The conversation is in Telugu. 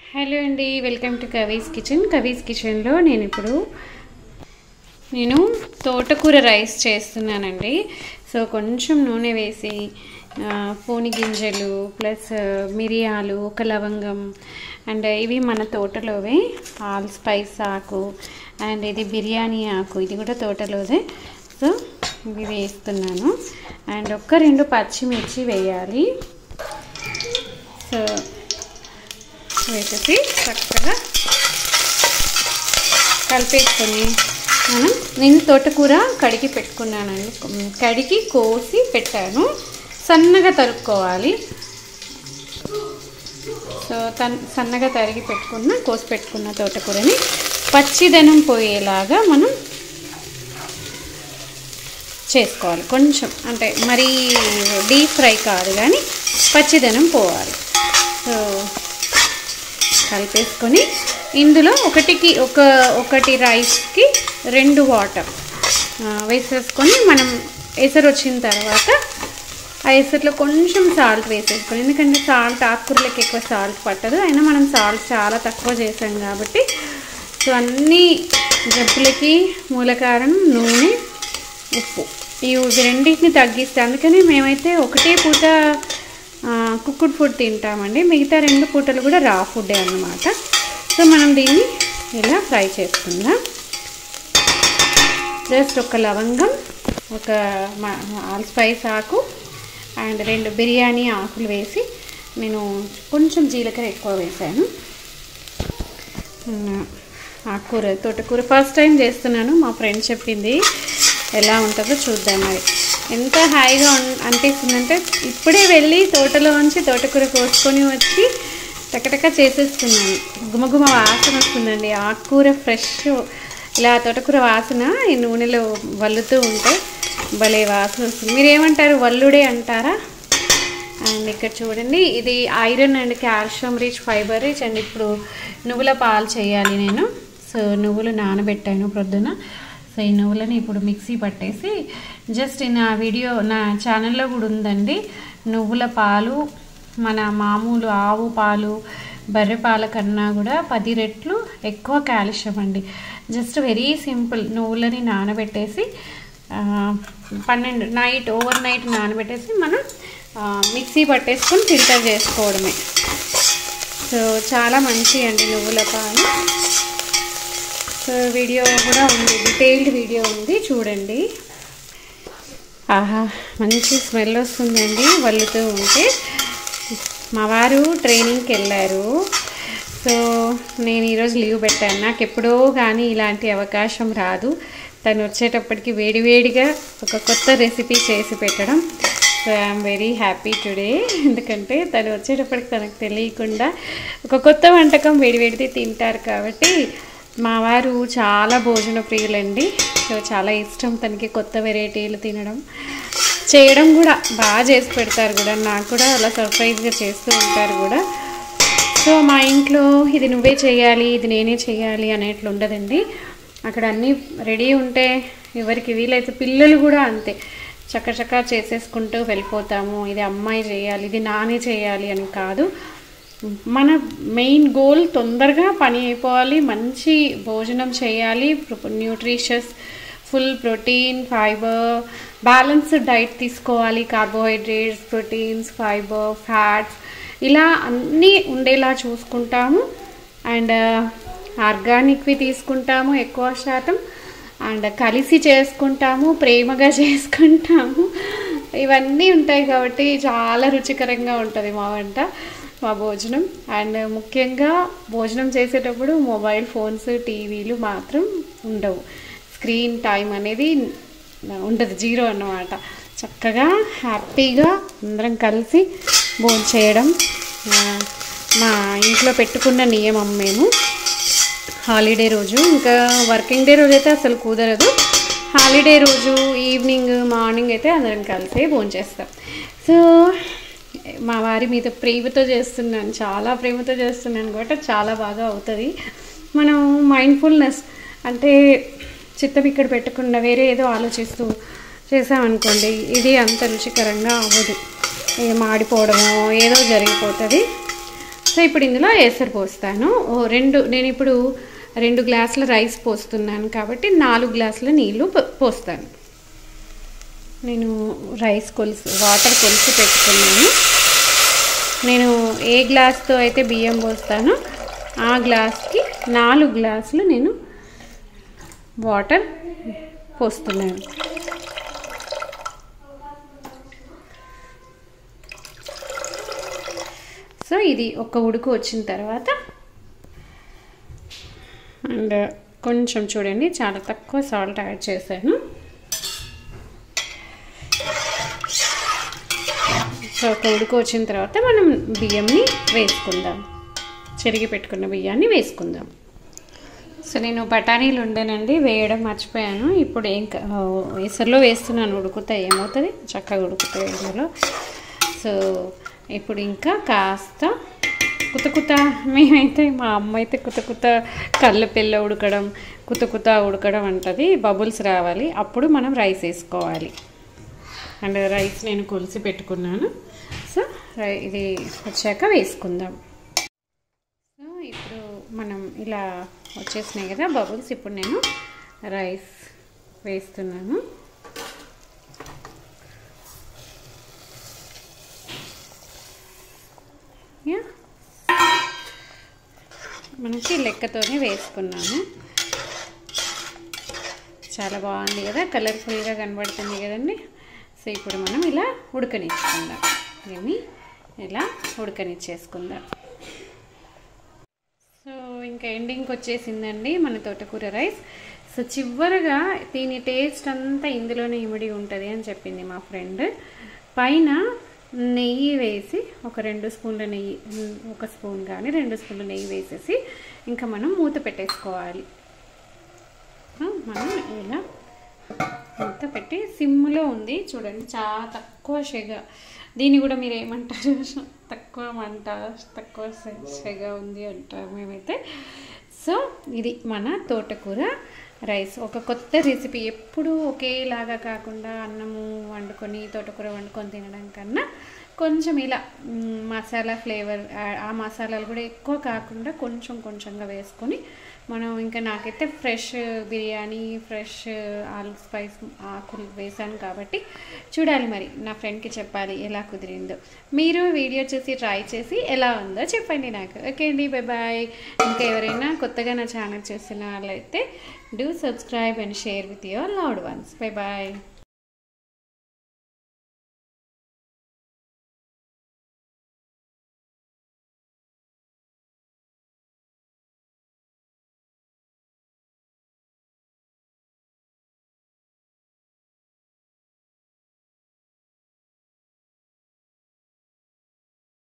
హలో అండి welcome to Kavi's kitchen Kavi's కిచెన్లో నేను ఇప్పుడు నేను తోటకూర రైస్ చేస్తున్నానండి సో కొంచెం నూనె వేసి ఆ, పూని గింజలు ప్లస్ మిరియాలు ఒక లవంగం అండ్ ఇవి మన తోటలోవే ఆల్ స్పైస్ ఆకు అండ్ ఇది బిర్యానీ ఆకు ఇది కూడా తోటలోదే సో ఇవి వేస్తున్నాను అండ్ ఒక్క రెండు పచ్చిమిర్చి వేయాలి సో వేసేసి చక్కగా కలిపేసుకొని మనం నేను తోటకూర కడిగి పెట్టుకున్నానండి కడిగి కోసి పెట్టాను సన్నగా తరుక్కోవాలి సో తన్ సన్నగా తరిగి పెట్టుకున్న కోసి పెట్టుకున్న తోటకూరని పచ్చిదనం పోయేలాగా మనం చేసుకోవాలి కొంచెం అంటే మరీ డీప్ ఫ్రై కాదు కానీ పచ్చిదనం పోవాలి సో కలిపేసుకొని ఇందులో ఒకటికి ఒక ఒకటి రైస్కి రెండు వాటర్ వేసేసుకొని మనం ఎసరు వచ్చిన తర్వాత ఆ ఎసరులో కొంచెం సాల్ట్ వేసేసుకొని ఎందుకంటే సాల్ట్ ఆకుకూరలకు ఎక్కువ సాల్ట్ పట్టదు అయినా మనం సాల్ట్ చాలా తక్కువ చేసాం కాబట్టి సో అన్ని జబ్బులకి మూల కారణం నూనె ఉప్పు ఇవి రెండింటిని తగ్గిస్తే అందుకని మేమైతే ఒకటే పూట కుక్కుడ్ ఫుడ్ తింటామండి మిగతా రెండు పూటలు కూడా రా ఫుడ్డే అన్నమాట సో మనం దీన్ని ఇలా ఫ్రై చేసుకుందాం జస్ట్ ఒక లవంగం ఒక ఆల్ స్పైస్ ఆకు అండ్ రెండు బిర్యానీ ఆకులు వేసి నేను కొంచెం జీలకర్ర ఎక్కువ వేసాను ఆకుకూర తోటకూర ఫస్ట్ టైం చేస్తున్నాను మా ఫ్రెండ్ చెప్పింది ఎలా ఉంటుందో చూద్దాం మరి ఎంత హాయిగా అనిపిస్తుందంటే ఇప్పుడే వెళ్ళి తోటలోంచి తోటకూర కోసుకొని వచ్చి టకటక చేసేస్తున్నాను గుమగుమ వాసన వస్తుందండి ఆకుకూర ఫ్రెష్ ఇలా తోటకూర వాసన ఈ నూనెలో వల్లుతూ ఉంటే భలే వాసన వస్తుంది మీరేమంటారు వల్లుడే అంటారా అండ్ ఇక్కడ చూడండి ఇది iron and calcium rich fibre rich and ఇప్పుడు నువ్వుల పాలు చేయాలి నేను సో నువ్వులు నానబెట్టాను ప్రొద్దున సో ఈ నువ్వులని ఇప్పుడు మిక్సీ పట్టేసి జస్ట్ నా వీడియో నా ఛానల్లో కూడా ఉందండి నువ్వుల పాలు మన మామూలు ఆవు పాలు బర్రె పాల కన్నా కూడా పది రెట్లు ఎక్కువ కాల్షియం అండి జస్ట్ వెరీ సింపుల్ నువ్వులని నానబెట్టేసి పన్నెండు నైట్ ఓవర్ నైట్ నానబెట్టేసి మనం మిక్సీ పట్టేసుకొని ఫిల్టర్ చేసుకోవడమే సో చాలా మంచి అండి నువ్వుల పాలు సో వీడియో కూడా ఉంది డీటెయిల్డ్ వీడియో ఉంది చూడండి ఆహా మంచి స్మెల్ వస్తుందండి వల్లుతూ ఉంటే మా వారు ట్రైనింగ్కి వెళ్ళారు సో నేను ఈరోజు లీవ్ పెట్టాను నాకు ఎప్పుడో కానీ ఇలాంటి అవకాశం రాదు తను వచ్చేటప్పటికి వేడివేడిగా ఒక కొత్త రెసిపీ చేసి పెట్టడం so I'm very happy today ఎందుకంటే తను వచ్చేటప్పటికి తనకు తెలియకుండా ఒక కొత్త వంటకం వేడివేడిది తింటారు కాబట్టి మా వారు చాలా భోజన ప్రియులండి సో చాలా ఇష్టం తనకి కొత్త వెరైటీలు తినడం చేయడం కూడా బాగా చేసి పెడతారు కూడా నాకు కూడా అలా సర్ప్రైజ్గా చేస్తూ ఉంటారు కూడా సో మా ఇంట్లో ఇది నువ్వే చేయాలి ఇది నేనే చేయాలి అనేట్లు ఉండదండి అక్కడ అన్నీ రెడీ ఉంటే ఎవరికి వీలైతే పిల్లలు కూడా అంతే చక్కచక్క చేసేసుకుంటూ వెళ్ళిపోతాము ఇది అమ్మాయి చేయాలి ఇది నానే చేయాలి అని కాదు మన మెయిన్ గోల్ తొందరగా పని అయిపోవాలి మంచి భోజనం చేయాలి nutritious full protein fibre balanced diet తీసుకోవాలి కార్బోహైడ్రేట్స్ ప్రోటీన్స్ ఫైబర్ ఫ్యాట్స్ ఇలా అన్నీ ఉండేలా చూసుకుంటాము అండ్ ఆర్గానిక్వి తీసుకుంటాము ఎక్కువ శాతం అండ్ కలిసి చేసుకుంటాము ప్రేమగా చేసుకుంటాము ఇవన్నీ ఉంటాయి కాబట్టి చాలా రుచికరంగా ఉంటుంది మా వంట మా భోజనం అండ్ ముఖ్యంగా భోజనం చేసేటప్పుడు మొబైల్ ఫోన్స్ టీవీలు మాత్రం ఉండవు స్క్రీన్ టైం అనేది ఉండదు జీరో అన్నమాట చక్కగా హ్యాపీగా అందరం కలిసి భోజనం చేయడం మా ఇంట్లో పెట్టుకున్న నియమం మేము హాలిడే రోజు ఇంకా వర్కింగ్ డే రోజు అయితే అసలు కుదరదు హాలిడే రోజు ఈవినింగ్ మార్నింగ్ అయితే అందరం కలిసి భోజనం చేస్తాం సో మా వారి మీద ప్రేమతో చేస్తున్నాను చాలా ప్రేమతో చేస్తున్నాను కాబట్టి చాలా బాగా అవుతుంది మనం మైండ్ఫుల్నెస్ అంటే చిత్తం ఇక్కడ పెట్టకుండా వేరే ఏదో ఆలోచిస్తూ చేసామనుకోండి ఇది అంత రుచికరంగా అవ్వదు ఇది మాడిపోవడమో ఏదో జరిగిపోతుంది సో ఇప్పుడు ఇందులో ఏసరు పోస్తాను ఓ రెండు నేను ఇప్పుడు రెండు గ్లాసుల రైస్ పోస్తున్నాను కాబట్టి నాలుగు గ్లాసుల నీళ్ళు పో- పోస్తాను నేను రైస్ కొలిసి వాటర్ కొలిసి పెట్టుకున్నాను నేను ఏ గ్లాస్తో అయితే బియ్యం పోస్తానో ఆ గ్లాస్కి నాలుగు గ్లాసులు నేను వాటర్ పోస్తున్నాను సో ఇది ఒక ఉడుకు వచ్చిన తర్వాత అండ్ కొంచెం చూడండి చాలా తక్కువ సాల్ట్ యాడ్ చేశాను సో ఒక ఉడుకు వచ్చిన తర్వాత మనం బియ్యంని వేసుకుందాం చెరిగి పెట్టుకున్న బియ్యాన్ని వేసుకుందాం సో నేను బఠానీలు ఉండేనండి వేయడం మర్చిపోయాను ఇప్పుడు ఏం క- ఆ, ఎసరులో వేస్తున్నాను ఉడుకుతాయి ఏమవుతుంది చక్కగా ఉడుకుతాయి ఇందులో సో ఇప్పుడు ఇంకా కాస్త కుత కుత మేమైతే మా అమ్మ అయితే కుత కుత కళ్ళ పిల్ల ఉడకడం కుత కుత ఉడకడం అంటది బబుల్స్ రావాలి అప్పుడు మనం రైస్ వేసుకోవాలి అండ్ రైస్ నేను కొలిసి పెట్టుకున్నాను సో రై- ఇది వచ్చాక వేసుకుందాం సో ఇప్పుడు మనం ఇలా వచ్చేసినాయి కదా బబుల్స్ ఇప్పుడు నేను రైస్ వేస్తున్నాను యా మనకి లెక్కతోనే వేసుకున్నాను చాలా బాగుంది కదా కలర్ఫుల్గా కనబడుతుంది కదండి సో ఇప్పుడు మనం ఇలా ఉడకనిచ్చుకుందాం ఏమి ఇలా ఉడకనిచ్చేసుకుందాం సో ఇంకా ఎండింగ్కి వచ్చేసిందండి మన తోటకూర రైస్ సో చివరగా దీని టేస్ట్ అంతా ఇందులోనే ఇమిడి ఉంటుంది అని చెప్పింది మా ఫ్రెండ్ పైన నెయ్యి వేసి ఒక రెండు స్పూన్ల నెయ్యి ఉమ్, ఒక స్పూన్ కానీ రెండు స్పూన్ల నెయ్యి వేసేసి ఇంకా మనం మూత పెట్టేసుకోవాలి ఆ, మనం ఇలా మూత పెట్టి సిమ్లో ఉంది చూడండి చాలా తక్కువ షెగ దీన్ని కూడా మీరు ఏమంటారు తక్కువ మంట తక్కువ సె- షెగ ఉంది అంటారు మేమైతే సో ఇది మన తోటకూర రైస్ ఒక కొత్త రెసిపీ ఎప్పుడూ ఒకేలాగా కాకుండా అన్నము వండుకొని తోటకూర వండుకొని తినడం కన్నా కొంచెం ఇలా మ్, మసాలా ఫ్లేవర్ ఆ- ఆ మసాలాలు కూడా ఎక్కువ కాకుండా కొంచెం కొంచెంగా వేసుకొని మనం ఇంకా నాకైతే fresh biryani fresh allspice ఆకులు వేసాను కాబట్టి చూడాలి మరి నా ఫ్రెండ్కి చెప్పాలి ఎలా కుదిరిందో మీరు వీడియో చూసి ట్రై చేసి ఎలా ఉందో చెప్పండి నాకు ఓకే అండి బై బాయ్ ఇంకా ఎవరైనా కొత్తగా నా ఛానల్ చూస్తున్న వాళ్ళైతే do subscribe and share with your loved ones bye bye